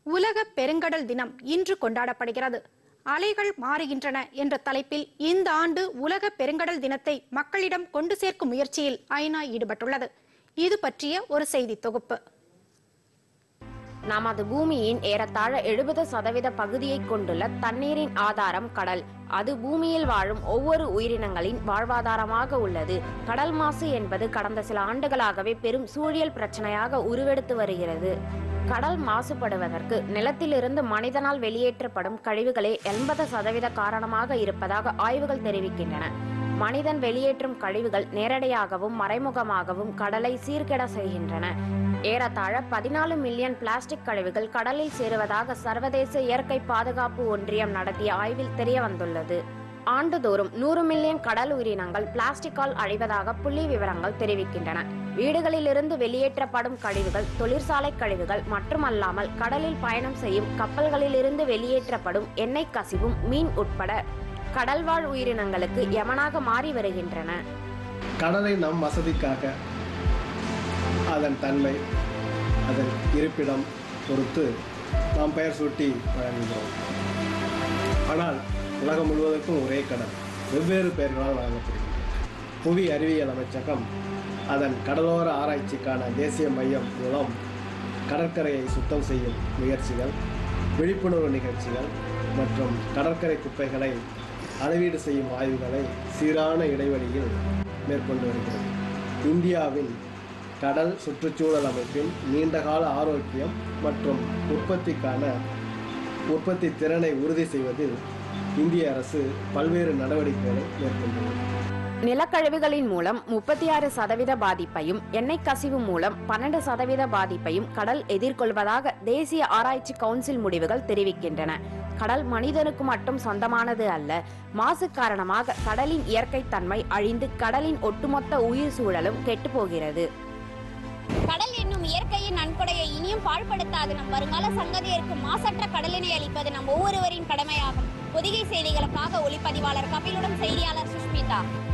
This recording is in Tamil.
உலக பெருங்கடல் தினம் இன்று கொண்டாடப்படுகிறது அலைகள் மாறுகின்றன என்ற தலைப்பில் இந்த ஆண்டு உலக பெருங்கடல் தினத்தை மக்களிடம் கொண்டு சேர்க்கும் முயற்சியில் ஐநா ஈடுபட்டுள்ளது இது பற்றிய ஒரு செய்தி தொகுப்பு நமது பூமியின் ஏறத்தாழ எழுபது சதவீத பகுதியை கொண்டுள்ள தண்ணீரின் ஆதாரம் கடல் அது பூமியில் வாழும் ஒவ்வொரு உயிரினங்களின் வாழ்வாதாரமாக உள்ளது கடல் மாசு என்பது கடந்த சில ஆண்டுகளாகவே பெரும் சூழியல் பிரச்சனையாக உருவெடுத்து வருகிறது கடல் மாசுபடுவதற்கு நிலத்திலிருந்து மனிதனால் வெளியேற்றப்படும் கழிவுகளே எண்பது சதவீத காரணமாக இருப்பதாக ஆய்வுகள் தெரிவிக்கின்றன மனிதன் வெளியேற்றும் கழிவுகள் நேரடியாகவும் மறைமுகமாகவும் கடலை சீர்கெட செய்கின்றன ஏறத்தாழ பதினாலு மில்லியன் பிளாஸ்டிக் கழிவுகள் கடலில் சேருவதாக சர்வதேச இயற்கை பாதுகாப்பு ஒன்றியம் நடத்திய ஆய்வில் தெரிய வந்துள்ளது ஆண்டுதோறும் நூறு மில்லியன் கடல் உயிரினங்கள் பிளாஸ்டிக்கால் அழிவதாக புள்ளி விவரங்கள் தெரிவிக்கின்றன வீடுகளிலிருந்து வெளியேற்றப்படும் கழிவுகள் தொழிற்சாலை கழிவுகள் மட்டுமல்லாமல் கடலில் பயணம் செய்யும் கப்பல்களிலிருந்து வெளியேற்றப்படும் எண்ணெய் கசிவும் மீன் உட்பட கடல்வாழ் உயிரினங்களுக்கு யமனாக மாறி வருகின்றன கடலை நம் வசதிக்காக அதன் தன்மை அதன் இருப்பிடம் பொறுத்து நாம் பெயர் சூட்டி வழங்குகிறோம் ஆனால் உலகம் முழுவதற்கும் ஒரே கடல் வெவ்வேறு பெயர்களால் வழங்கப்படுகிறது புவி அறிவியல் அமைச்சகம் அதன் கடலோர ஆராய்ச்சிக்கான தேசிய மையம் மூலம் கடற்கரையை சுத்தம் செய்யும் முயற்சிகள் விழிப்புணர்வு நிகழ்ச்சிகள் மற்றும் கடற்கரை குப்பைகளை அளவீடு செய்யும் ஆய்வுகளை சீரான இடைவெளியில் மேற்கொண்டு வருகிறது இந்தியாவின் கடல் சுற்றுச்சூழல் அமைப்பின் நீண்டகால ஆரோக்கியம் மற்றும் உற்பத்திக்கான உற்பத்தி திறனை உறுதி செய்வதில் இந்திய அரசு பல்வேறு நடவடிக்கைகளை மேற்கொண்டுள்ளது நிலக்கழிவுகளின் மூலம் முப்பத்தி ஆறு சதவீத பாதிப்பையும் எண்ணெய் கசிவு மூலம் பன்னெண்டு சதவீத பாதிப்பையும் கடல் எதிர்கொள்வதாக தேசிய ஆராய்ச்சி கவுன்சில் முடிவுகள் தெரிவிக்கின்றன கடல் மனிதனுக்கு மட்டும் சொந்தமானது அல்ல மாசு காரணமாக கடலின் இயற்கை தன்மை அழிந்து கடலின் ஒட்டுமொத்த உயிர் சூழலும் கெட்டுப்போகிறது கடல் என்னும் இயற்கையின் நன்கொடையை இனியும் பாழ்படுத்தாது நம் வருங்கால சங்கதியருக்கு மாசற்ற கடலினை அளிப்பது நம் ஒவ்வொருவரின் கடமையாகும் பொதிகை செய்திகளுக்காக ஒளிப்பதிவாளர் கபிலுடன் செய்தியாளர் சுஷ்மிதா